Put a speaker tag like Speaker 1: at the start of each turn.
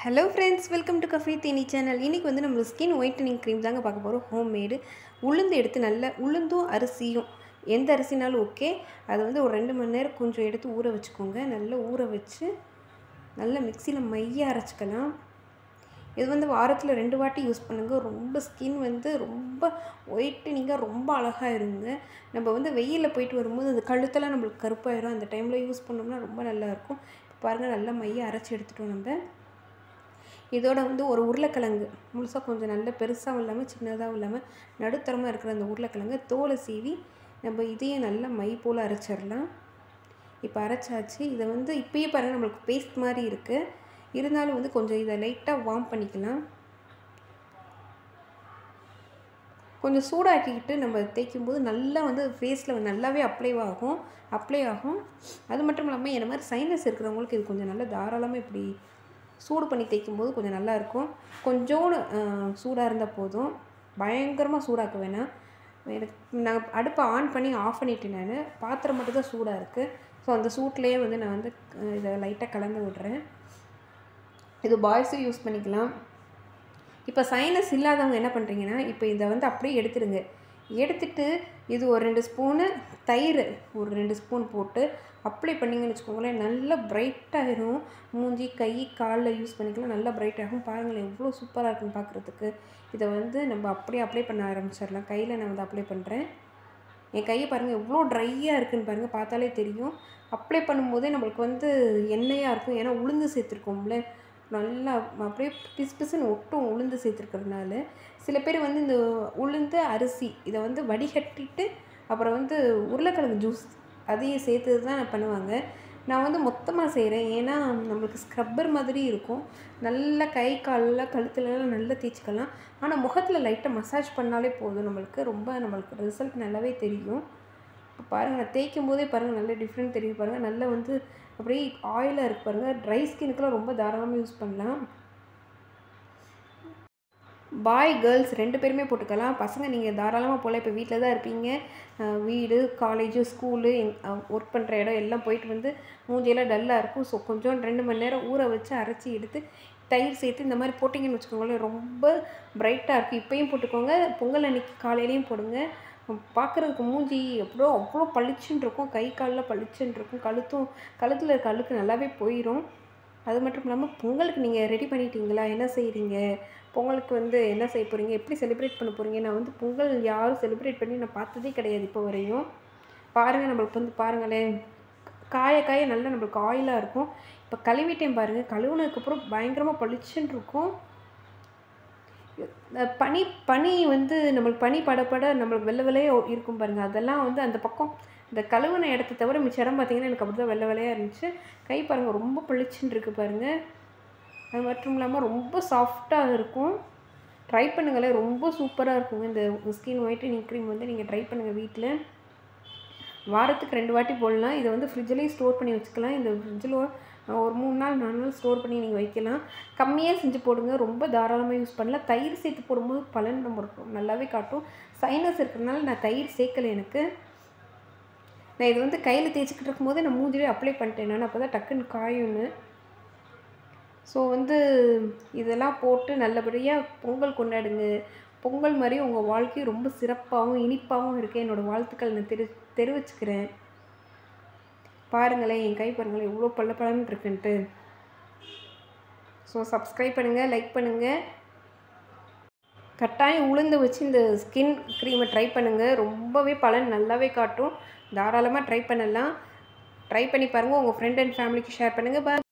Speaker 1: hello friends welcome to cafe Theni channel இன்றைக்கி வந்து நம்ம ஸ்கின் ஒயிட்டனிங் க்ரீம் தாங்க பார்க்க போகிறோம் ஹோம் மேடு உளுந்து எடுத்து நல்ல உளுந்தும் அரிசியும் எந்த அரிசினாலும் ஓகே அதை வந்து ஒரு ரெண்டு மணி நேரம் கொஞ்சம் எடுத்து ஊற வச்சுக்கோங்க நல்லா ஊற வச்சு நல்லா மிக்சியில் மைய அரைச்சிக்கலாம் இது வந்து வாரத்தில் ரெண்டு வாட்டி யூஸ் பண்ணுங்கள் ரொம்ப ஸ்கின் வந்து ரொம்ப ஒயிட்டனிங்காக ரொம்ப அழகாக இருங்க நம்ம வந்து வெயிலில் போயிட்டு வரும்போது அந்த கழுத்தெல்லாம் நம்மளுக்கு கருப்பாயிரும் அந்த டைமில் யூஸ் பண்ணோம்னா ரொம்ப நல்லாயிருக்கும் இப்போ பாருங்கள் நல்லா மைய அரைச்சி எடுத்துட்டோம் நம்ம இதோட வந்து ஒரு உருளைக்கிழங்கு முழுசாக கொஞ்சம் நல்ல பெருசாகவும் இல்லாமல் சின்னதாகவும் இல்லாமல் நடுத்தரமாக இருக்கிற அந்த உருளைக்கிழங்கு தோலை சீவி நம்ம இதையும் நல்லா மை போல் அரைச்சிடலாம் இப்போ அரைச்சாச்சு இதை வந்து இப்பயே பாருங்கள் நம்மளுக்கு பேஸ்ட் மாதிரி இருக்குது இருந்தாலும் வந்து கொஞ்சம் இதை லைட்டாக வார்ம் பண்ணிக்கலாம் கொஞ்சம் சூடாக்கிக்கிட்டு நம்ம தேய்க்கும் போது நல்லா வந்து ஃபேஸில் நல்லாவே அப்ளை ஆகும் அப்ளை ஆகும் அது மட்டும் இல்லாமல் என்ன மாதிரி சைனஸ் இருக்கிறவங்களுக்கு இது கொஞ்சம் நல்லா தாராளமாக இப்படி சூடு பண்ணி தேய்க்கும் போது கொஞ்சம் நல்லாயிருக்கும் கொஞ்சோண்டு சூடாக இருந்தால் போதும் பயங்கரமாக சூடாக்க வேணாம் எனக்கு நான் அடுப்பை ஆன் பண்ணி ஆஃப் பண்ணிட்டேன் நான் பாத்திரம் மட்டும் தான் சூடாக இருக்குது ஸோ அந்த சூட்லேயே வந்து நான் வந்து இதை லைட்டாக கலந்து விட்றேன் இது பாய்ஸும் யூஸ் பண்ணிக்கலாம் இப்போ சைனஸ் இல்லாதவங்க என்ன பண்ணுறீங்கன்னா இப்போ இதை வந்து அப்படியே எடுத்துடுங்க எடுத்துட்டு இது ஒரு ரெண்டு ஸ்பூனு தயிர் ஒரு ரெண்டு ஸ்பூன் போட்டு அப்ளை பண்ணிங்கன்னு வச்சுக்கோங்களேன் நல்லா பிரைட்டாகிடும் மூஞ்சி கை காலில் யூஸ் பண்ணிக்கலாம் நல்லா பிரைட் ஆகும் பாருங்களேன் எவ்வளோ சூப்பராக இருக்குன்னு பார்க்குறதுக்கு இதை வந்து நம்ம அப்படியே அப்ளை பண்ண ஆரம்பிச்சிடலாம் கையில் நான் வந்து அப்ளை பண்ணுறேன் என் கையை பாருங்கள் எவ்வளோ ட்ரையாக இருக்குன்னு பாருங்கள் பார்த்தாலே தெரியும் அப்ளை பண்ணும்போதே நம்மளுக்கு வந்து எண்ணெயாக இருக்கும் ஏன்னா உளுந்து சேர்த்துருக்கோம்ல நல்லா அப்படியே பிசு பிசுன்னு ஒட்டும் உளுந்து சேர்த்துருக்கறதுனால சில பேர் வந்து இந்த உளுந்து அரிசி இதை வந்து வடிகட்டிட்டு அப்புறம் வந்து உருளைக்கிழங்கு ஜூஸ் அதையும் சேர்த்து தான் பண்ணுவாங்க நான் வந்து மொத்தமாக செய்கிறேன் ஏன்னா நம்மளுக்கு ஸ்க்ரப்பர் மாதிரி இருக்கும் நல்லா கை காலில் கழுத்துலலாம் நல்லா தேய்ச்சிக்கலாம் ஆனால் முகத்தில் லைட்டாக மசாஜ் பண்ணாலே போதும் நம்மளுக்கு ரொம்ப நம்மளுக்கு ரிசல்ட் நல்லாவே தெரியும் இப்போ பாருங்கள் தேய்க்கும் போதே பாருங்கள் நல்ல டிஃப்ரெண்ட் தெரியும் பாருங்கள் நல்லா வந்து அப்படியே ஆயிலாக இருக்கு பாருங்கள் ட்ரை ஸ்கின்னுக்குலாம் ரொம்ப தாராளமாக யூஸ் பண்ணலாம் பாய் கேர்ள்ஸ் ரெண்டு பேருமே போட்டுக்கலாம் பசங்க நீங்கள் தாராளமாக போகலாம் இப்போ வீட்டில் தான் இருப்பீங்க வீடு காலேஜு ஸ்கூலு ஒர்க் பண்ணுற இடம் எல்லாம் போயிட்டு வந்து மூஞ்சியெல்லாம் டல்லாக இருக்கும் ஸோ கொஞ்சம் ரெண்டு மணி நேரம் ஊற வச்சு அரைச்சி எடுத்து தயிர் சேர்த்து இந்த மாதிரி போட்டிங்கன்னு வச்சுக்கோங்களேன் ரொம்ப பிரைட்டாக இருக்குது இப்போயும் போட்டுக்கோங்க பொங்கல் அன்னைக்கு காலையிலையும் போடுங்க பார்க்குறதுக்கு மூஞ்சி எவ்வளோ அவ்வளோ பளிச்சுன்னு இருக்கும் கை காலில் பளிச்சுன்னு இருக்கும் கழுத்தும் கழுத்தில் இருக்க அழுக்கு நல்லாவே போயிடும் அது மட்டும் இல்லாமல் பொங்கலுக்கு நீங்கள் ரெடி பண்ணிட்டீங்களா என்ன செய்கிறீங்க பொங்கலுக்கு வந்து என்ன செய்ய போகிறீங்க எப்படி செலிப்ரேட் பண்ண போகிறீங்க நான் வந்து பொங்கல் யாரும் செலிப்ரேட் பண்ணி நான் பார்த்ததே கிடையாது இப்போ வரையும் பாருங்கள் நம்மளுக்கு வந்து பாருங்களேன் காய காய நல்லா நம்மளுக்கு ஆயிலாக இருக்கும் இப்போ கழுவிட்டேன் பாருங்கள் கழுவுனதுக்கப்புறம் பயங்கரமாக பளிச்சுன்னு இருக்கும் பனி பனி வந்து நம்மளுக்கு பனி படப்பட நம்மளுக்கு வெள்ளை வெள்ளையே இருக்கும் பாருங்கள் அதெல்லாம் வந்து அந்த பக்கம் இந்த கழுவுன இடத்த தவிர மிச்ச இடம் பார்த்தீங்கன்னா எனக்கு அப்படி தான் வெள்ளை வெள்ளையாக இருந்துச்சு கை பாருங்கள் ரொம்ப பளிச்சுன்னு இருக்குது பாருங்கள் அது மட்டும் இல்லாமல் ரொம்ப சாஃப்டாக இருக்கும் ட்ரை பண்ணுங்களேன் ரொம்ப சூப்பராக இருக்குங்க இந்த ஸ்கின் ஒயிட்டனிங் க்ரீம் வந்து நீங்கள் ட்ரை பண்ணுங்கள் வீட்டில் வாரத்துக்கு ரெண்டு வாட்டி போடலாம் இதை வந்து ஃப்ரிட்ஜ்லேயும் ஸ்டோர் பண்ணி வச்சுக்கலாம் இந்த ஃப்ரிட்ஜில் ஒரு மூணு நாள் நாலு நாள் ஸ்டோர் பண்ணி நீங்கள் வைக்கலாம் கம்மியாக செஞ்சு போடுங்க ரொம்ப தாராளமாக யூஸ் பண்ணலாம் தயிர் சேர்த்து போடும்போது பலன் நம்ம நல்லாவே காட்டும் சைனஸ் இருக்கிறதுனால நான் தயிர் சேர்க்கலை எனக்கு நான் இது வந்து கையில் தேய்ச்சிக்கிட்டு இருக்கும்போது நான் மூஞ்சிலே அப்ளை பண்ணிட்டேன் நான் அப்போ தான் டக்குன்னு காயும்னு ஸோ வந்து இதெல்லாம் போட்டு நல்லபடியாக பொங்கல் கொண்டாடுங்க பொங்கல் மாதிரி உங்கள் வாழ்க்கையும் ரொம்ப சிறப்பாகவும் இனிப்பாகவும் இருக்குது என்னோடய வாழ்த்துக்கள் நான் தெரி தெரிவிச்சுக்கிறேன் பாருங்களேன் என் கை பாருங்களேன் எவ்வளோ பல்ல பலன்னு இருக்குன்ட்டு ஸோ சப்ஸ்கிரைப் பண்ணுங்கள் லைக் பண்ணுங்கள் கட்டாயம் உளுந்து வச்சு இந்த ஸ்கின் க்ரீமை ட்ரை பண்ணுங்கள் ரொம்பவே பலன் நல்லாவே காட்டும் தாராளமாக ட்ரை பண்ணலாம் ட்ரை பண்ணி பாருங்கள் உங்கள் ஃப்ரெண்ட் அண்ட் ஃபேமிலிக்கு ஷேர் பண்ணுங்கள் பாய்